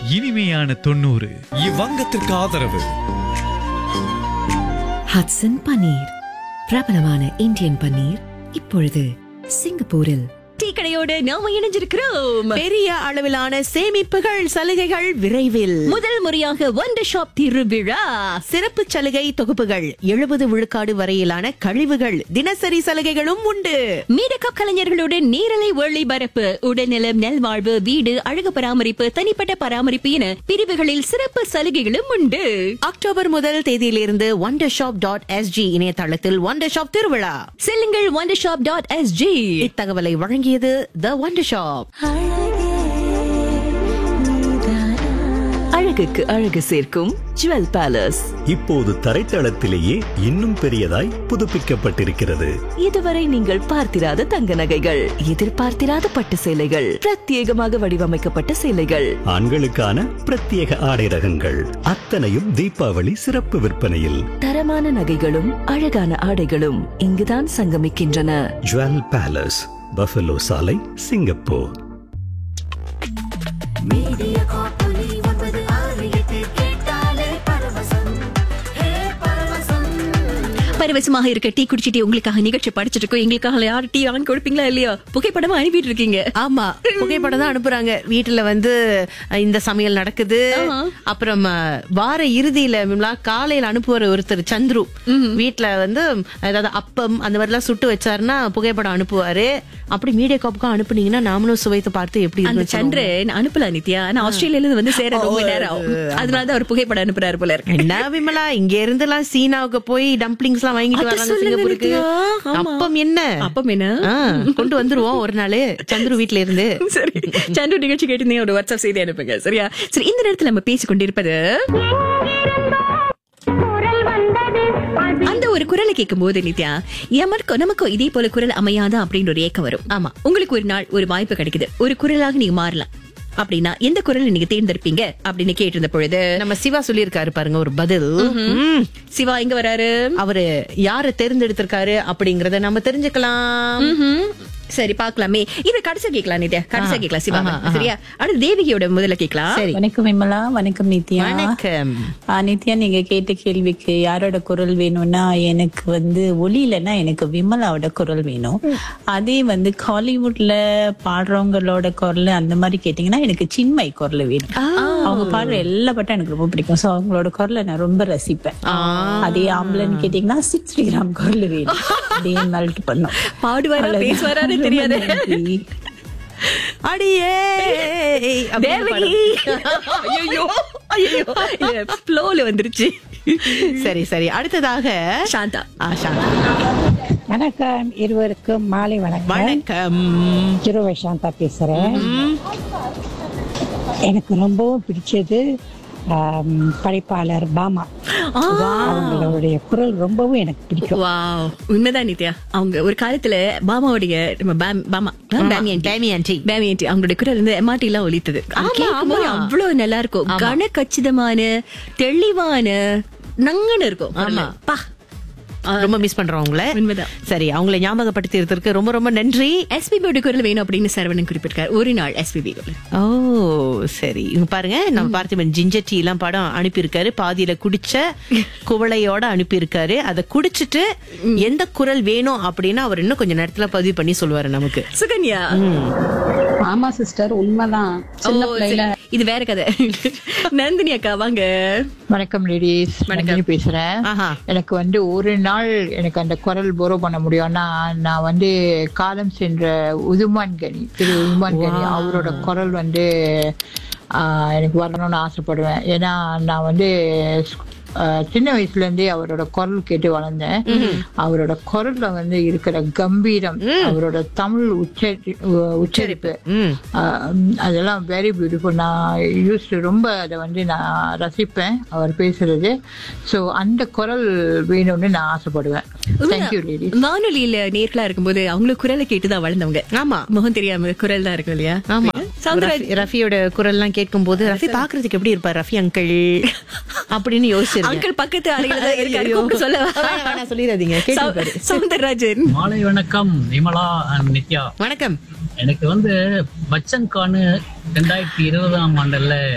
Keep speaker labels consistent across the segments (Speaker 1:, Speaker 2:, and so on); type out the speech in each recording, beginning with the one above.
Speaker 1: இனிமையான தொண்ணூறு
Speaker 2: இவ்வங்கத்திற்கு ஆதரவு
Speaker 3: ஹட்சன் பன்னீர் பிரபலமான இந்தியன் பன்னீர் இப்பொழுது சிங்கப்பூரில்
Speaker 4: டீ கடையோடு நாம இணைஞ்சிருக்கிறோம்
Speaker 3: பெரிய அளவிலான சேமிப்புகள் சலுகைகள் விரைவில்
Speaker 4: முதல் முறையாக ஒண்டர் ஷாப் திருவிழா
Speaker 3: சிறப்பு சலுகை தொகுப்புகள் எழுபது விழுக்காடு வரையிலான கழிவுகள் தினசரி சலுகைகளும் உண்டு
Speaker 4: மீடக்கப் கலைஞர்களுடன் நேரலை ஒளிபரப்பு உடல்நலம் நல்வாழ்வு வீடு அழகு பராமரிப்பு தனிப்பட்ட பராமரிப்பு என பிரிவுகளில் சிறப்பு சலுகைகளும் உண்டு
Speaker 3: அக்டோபர் முதல் தேதியிலிருந்து ஒண்டர் ஷாப் டாட் எஸ்ஜி இணையதளத்தில் ஒண்டர் ஷாப் திருவிழா
Speaker 4: செல்லுங்கள் ஒண்டர் ஷாப் டாட் எஸ்ஜி
Speaker 3: இத்தகவலை வழங்கியது த ஒண்டர் ஷாப்
Speaker 4: அழகுக்கு அழகு சேர்க்கும் ஜுவல் பேலஸ்
Speaker 5: இப்போது தரைத்தளத்திலேயே இன்னும் பெரியதாய் புதுப்பிக்கப்பட்டிருக்கிறது
Speaker 4: இதுவரை நீங்கள் பார்த்திராத தங்க நகைகள் எதிர்பார்த்திராத பட்டு சேலைகள் பிரத்யேகமாக வடிவமைக்கப்பட்ட சேலைகள்
Speaker 5: ஆண்களுக்கான பிரத்யேக ஆடை ரகங்கள் அத்தனையும் தீபாவளி சிறப்பு விற்பனையில்
Speaker 4: தரமான நகைகளும் அழகான ஆடைகளும் இங்குதான் சங்கமிக்கின்றன
Speaker 5: ஜுவல் பேலஸ் பஃபலோ சாலை சிங்கப்பூர்
Speaker 4: பரவசமாக இருக்க டீ குடிச்சிட்டு உங்களுக்காக நிகழ்ச்சி படிச்சிட்டு இருக்கோம் எங்களுக்காக யார் டீ ஆன் கொடுப்பீங்களா இல்லையா புகைப்படமா அனுப்பிட்டு இருக்கீங்க
Speaker 3: ஆமா புகைப்படம் தான் அனுப்புறாங்க வீட்டுல வந்து அஹ், இந்த சமையல் நடக்குது
Speaker 4: ஆமா.
Speaker 3: அப்புறம் அஹ், வார இறுதியில விமலா காலையில அனுப்புவார் ஒருத்தர் சந்துரு வீட்டுல வந்து ஏதாவது அப்பம் அந்த மாதிரி எல்லாம் சுட்டு வச்சாருன்னா புகைப்படம் அனுப்புவாரு அப்படி மீடியா காப்புக்கும் அனுப்புனீங்கன்னா நாமளும் சுவைத்து பார்த்து எப்படி
Speaker 4: அந்த
Speaker 3: இருக்குன்னு
Speaker 4: சந்திரன் அனுப்பல நித்யா ஆனா ஆஸ்திரேலியால இருந்து வந்து சேர ரொம்ப நேரம் ஆகும் அதனாலதான் அவர் புகைப்படம் அனுப்புறாரு போல இருக்கு
Speaker 3: என்ன விமலா இங்க இருந்து எல்லாம் சீனாவுக்கு போய் டம்ப்ளிங்ஸ் எல்லாம் வாங்கிட்டு
Speaker 4: அத
Speaker 3: வராங்க
Speaker 4: சொல்லுங்க
Speaker 3: சிங்கப்பூருக்கு
Speaker 4: நித்யா. ஆமா.
Speaker 3: அப்பம் என்ன
Speaker 4: அப்பம் என்ன
Speaker 3: ஆ, கொண்டு வந்துருவோம் ஒரு நாள் சந்துரு வீட்ல இருந்து
Speaker 4: சரி சந்து நிகழ்ச்சி கேட்டு ஒரு வாட்ஸ்அப் செய்தி அனுப்புங்க சரியா சரி இந்த நேரத்துல நம்ம பேசிக் கொண்டிருப்பது அந்த ஒரு குரலை கேட்கும் போது நித்யா எமர்க்கும் நமக்கும் இதே போல குரல் அமையாதா அப்படின்னு ஒரு ஏக்கம் வரும்
Speaker 3: ஆமா.
Speaker 4: உங்களுக்கு ஒரு நாள் ஒரு வாய்ப்பு கிடைக்குது ஒரு குரலாக நீங்க மாறலாம் அப்படின்னா எந்த குரலை நீங்க தேர்ந்தெடுப்பீங்க அப்படின்னு கேட்டிருந்த பொழுது
Speaker 3: நம்ம சிவா சொல்லியிருக்காரு பாருங்க ஒரு பதில் ம்.
Speaker 4: சிவா எங்க வராரு
Speaker 3: அவரு யார தேர்ந்தெடுத்திருக்காரு அப்படிங்கறத நம்ம தெரிஞ்சுக்கலாம்
Speaker 4: ம்ஹும். சரி பாக்கலாமே இது கடைசியா கேட்கலாம் நித்யா கடைசியா கேட்கலாம் சிவா
Speaker 3: ஆஹா, ஆஹா.
Speaker 4: சரியா அடுத்து தேவிகையோட முதல்ல கேட்கலாம்
Speaker 3: சரி
Speaker 6: வணக்கம் விமலா வணக்கம் நித்யா
Speaker 3: வணக்கம்
Speaker 6: ஆ, நித்யா நீங்க கேட்ட கேள்விக்கு யாரோட குரல் வேணும்னா எனக்கு வந்து ஒலி இல்லைன்னா எனக்கு விமலாவோட குரல் வேணும் அதே வந்து காலிவுட்ல பாடுறவங்களோட குரல் அந்த மாதிரி கேட்டீங்கன்னா எனக்கு சின்மை குரல் வேணும் அவங்க பாடுற எல்லா பாட்டும் எனக்கு ரொம்ப பிடிக்கும் சோ அவங்களோட குரலை நான் ரொம்ப ரசிப்பேன் அதே ஆம்பளைன்னு கேட்டீங்கன்னா சித் ஸ்ரீராம் குரல் வேணும் அதே மெல்ட் பண்ணும்
Speaker 4: பாடுவாரா
Speaker 6: அவ்வளவுதான்.
Speaker 4: பேசுவாரான்னு
Speaker 6: ரொம்ப
Speaker 4: தெரியாது
Speaker 6: நன்றி.
Speaker 3: அடியே அப்படின்னு
Speaker 4: தேவகி ஐயோ ஐயோ ஃப்ளோல வந்துருச்சு
Speaker 3: பாடு. சரி சரி அடுத்ததாக
Speaker 4: சாந்தா
Speaker 3: ஆ, சாந்தா.
Speaker 7: வணக்கம் இருவருக்கும் மாலை வணக்கம்
Speaker 3: வணக்கம்
Speaker 7: ஜீரோ சாந்தா பேசுறேன் எனக்கு ரொம்பவும் பிடிச்சது ஆம், படைப்பாளர் பாமா அவங்களுடைய குரல் ரொம்பவும் எனக்கு பிடிக்கும்
Speaker 4: வாவ் உண்மைதான் நித்யா அவங்க ஒரு காலத்துல பாமாவுடைய நம்ம பாம்- பாமா பேமி ஆண்டி
Speaker 3: பேமி ஆண்டி.
Speaker 4: பேமி ஆண்டி அவங்களுடைய குரல் வந்து எம்ஆர்டி எல்லாம் ஒலித்தது அது
Speaker 3: ஆமா,
Speaker 4: கேட்கும்போது
Speaker 3: ஆமா.
Speaker 4: அவ்வளவு நல்லா இருக்கும் கன கச்சிதமான தெளிவான நங்கன்னு இருக்கும்
Speaker 3: ஆமா.
Speaker 4: பா
Speaker 3: ரொம்ப மிஸ் பண்றோம் உங்களை
Speaker 4: உண்மைதான்.
Speaker 3: சரி அவங்களை ஞாபகப்படுத்தியதற்கு ரொம்ப ரொம்ப நன்றி
Speaker 4: எஸ்பிபியோட குரல் வேணும் அப்படின்னு சரவணன் குறிப்பிட்டிருக்காரு ஒரு நாள் எஸ்பிபி
Speaker 3: ஓ சரி இங்க பாருங்க நம்ம பார்த்திபன் ஜிஞ்சர் டீ எல்லாம் படம் அனுப்பியிருக்காரு பாதியில குடிச்ச குவளையோட அனுப்பியிருக்காரு அதை குடிச்சிட்டு எந்த குரல் வேணும் அப்படின்னா அவர் இன்னும் கொஞ்ச நேரத்துல பதிவு பண்ணி சொல்லுவாரு நமக்கு
Speaker 4: சுகன்யா
Speaker 8: ஆமா சிஸ்டர் உண்மைதான் சின்ன
Speaker 4: ஓ,
Speaker 8: பிள்ளையில
Speaker 4: சரி. இது வேற கதை நந்தினி அக்கா வாங்க
Speaker 9: வணக்கம் லேடிஸ் நந்தினி பேசுறேன்
Speaker 3: ஆஹா.
Speaker 9: எனக்கு வந்து ஒரு நாள் எனக்கு அந்த குரல் போரோ பண்ண முடியும்னா நான் வந்து காலம் சென்ற உதுமான் கனி திரு உதுமான் கனி அவரோட குரல் வந்து ஆஹ், எனக்கு வரணும்னு ஆசைப்படுவேன் ஏன்னா நான் வந்து ஆஹ், சின்ன வயசுல இருந்தே அவரோட குரல் கேட்டு வளர்ந்தேன் அவரோட குரல்ல வந்து இருக்கிற கம்பீரம் அவரோட தமிழ் உச்சரி உச்சரிப்பு ஆஹ், அதெல்லாம் வெரி பியூட்டிஃபுல் நான் யூஸ் ரொம்ப அதை வந்து நான் ரசிப்பேன் அவர் பேசுறது ஸோ அந்த குரல் வேணும்னு நான் ஆசைப்படுவேன் தேங்க்யூ லேடி
Speaker 4: வானொலியில நேர்களா இருக்கும்போது அவங்களுக்கு குரலை கேட்டுதான் வளர்ந்தவங்க
Speaker 3: ஆமா
Speaker 4: முகம் தெரியாம குரல் தான் இருக்கும் இல்லையா
Speaker 3: ஆமா
Speaker 4: சவுந்தரராஜ்
Speaker 3: ரஃபி- ரஃபியோட குரல் எல்லாம் கேட்கும் போது ரஃபி பாக்குறதுக்கு எப்படி இருப்பார் ரஃபி அங்கிள் அப்படின்னு யோசிச்சிருக்கேன்
Speaker 4: அங்கிள் பக்கத்து அறையில தான் இருக்காரு கூப்பிட்டு சொல்லவா
Speaker 3: வேணாம், வேணாம், சொல்லிடாதீங்க கேட்டு
Speaker 4: சவுந்தரராஜன்
Speaker 10: மாலை வணக்கம் விமலா and நித்யா
Speaker 3: வணக்கம்
Speaker 10: எனக்கு வந்து பச்சன் கானு ரெண்டாயிரத்தி இருபதாம் ஆண்டுல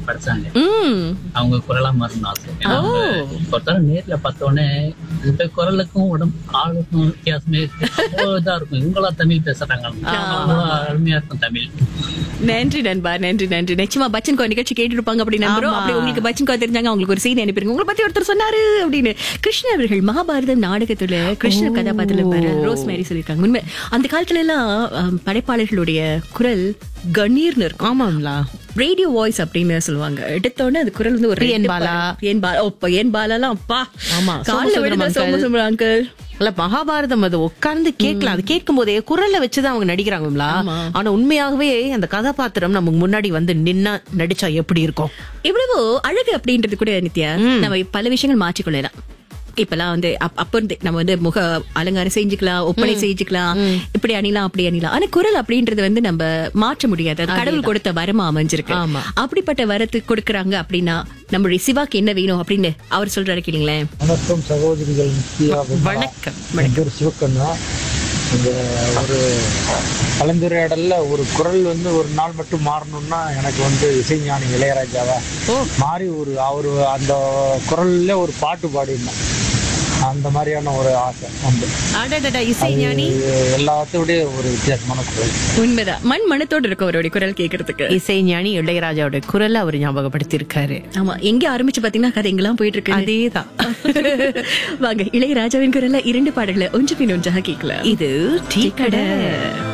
Speaker 10: படிச்சாங்க
Speaker 4: ம்
Speaker 10: அவங்க குரலா மாறணும் ஆசை ஏன்னா அவங்க ஒருத்தர நேர்ல பார்த்தோன்னே இந்த குரலுக்கும் உடம்பு ஆளுக்கும் வித்தியாசமே இருக்கு. அவ்வளவு இதா இருக்கும் இவங்களா தமிழ் பேசுறாங்க அவ்வளவு அருமையா இருக்கும் தமிழ்
Speaker 4: நன்றி நண்பா நன்றி நன்றி நிச்சயமா பச்சன் கோ நிகழ்ச்சி கேட்டு இருப்பாங்க அப்படி நம்புறோம்
Speaker 3: ஆமா.
Speaker 4: அப்படி உங்களுக்கு பச்சன் கோ தெரிஞ்சாங்க அவங்களுக்கு ஒரு செய்தி அனுப்பிருங்க உங்களை பத்தி ஒருத்தர் சொன்னாரு அப்படின்னு கிருஷ்ண அவர்கள் மகாபாரதம் நாடகத்துல கிருஷ்ண கதாபாத்திரத்துல இருப்பாரு ரோஸ் மேரி சொல்லியிருக்காங்க உண்மை அந்த காலத்துல எல்லாம் அம், படைப்பாளர்களுடைய குரல் கணீர்னு இருக்கும்
Speaker 3: ஆமாம்லா
Speaker 4: ரேடியோ வாய்ஸ் அப்படின்னு சொல்லுவாங்க எடுத்தோடனே அது குரல் வந்து ஒரு
Speaker 3: பிரியன்
Speaker 4: ரெண்டு
Speaker 3: பாலா.
Speaker 4: பா- பிரியன் பாலா ஓ பிரியன் பாலாலாம் அப்பா
Speaker 3: ஆமா,
Speaker 4: காலில்
Speaker 3: சோமசுந்தரம்
Speaker 4: விழுந்த
Speaker 3: uncle.
Speaker 4: சோமசுந்தரம் அங்கிள்
Speaker 3: இல்ல மகாபாரதம் அது உட்கார்ந்து கேட்கலாம் அது கேட்கும் போதே குரல்ல வச்சுதான் அவங்க நடிக்கிறாங்களா ஆனா உண்மையாகவே அந்த கதாபாத்திரம் நமக்கு முன்னாடி வந்து நின்னா நடிச்சா எப்படி இருக்கும்
Speaker 4: இவ்வளவு அழகு அப்படின்றது கூட நித்யா நம்ம பல விஷயங்கள் மாற்றிக்கொள்ளலாம் இப்பெல்லாம் வந்து அப்- அப்ப இருந்து நம்ம வந்து முக அலங்காரம் செஞ்சுக்கலாம் ஒப்பனை செஞ்சுக்கலாம் இப்படி அணிலாம் அப்படி அணிலாம் ஆனா குரல் அப்படின்றது வந்து நம்ம மாற்ற முடியாது அது கடவுள் கொடுத்த வரமா அமைஞ்சிருக்கு
Speaker 3: ஆமா.
Speaker 4: அப்படிப்பட்ட வரத்து கொடுக்கறாங்க அப்படின்னா நம்மளுடைய சிவாக்கு என்ன வேணும் அப்படின்னு அவர் சொல்றாரு கேளுங்களேன்
Speaker 1: வணக்கம் சகோதரிகள் நித்யா விமலா.
Speaker 3: வணக்கம்
Speaker 1: என் பேர் சிவக்கண்ணா இந்த ஒரு கலந்துரையாடல்ல ஒரு குரல் வந்து ஒரு நாள் மட்டும் மாறணும்னா எனக்கு வந்து இசைஞானி இளையராஜாவா மாறி ஒரு அவர் அந்த குரல்ல ஒரு பாட்டு பாடிடணும் அந்த மாதிரியான ஒரு ஆசை உண்டு
Speaker 3: அடடடா இசை
Speaker 1: அது
Speaker 3: ஞானி
Speaker 1: எல்லாத்தையும் விட ஒரு வித்தியாசமான குரல்
Speaker 4: உண்மைதான் மண் மனத்தோடு இருக்கும் அவருடைய குரல் கேட்கறதுக்கு
Speaker 3: இசை ஞானி இளையராஜாவோட குரலை அவர் ஞாபகப்படுத்தி இருக்காரு
Speaker 4: ஆமா எங்க ஆரம்பிச்சு பாத்தீங்கன்னா கதை எங்கெல்லாம் போயிட்டு இருக்கு
Speaker 3: அதேதான்
Speaker 4: வாங்க இளையராஜாவின் குரல்ல இரண்டு பாடல்களை ஒன்று பின் ஒன்றாக கேட்கலாம்
Speaker 3: இது டீ கடை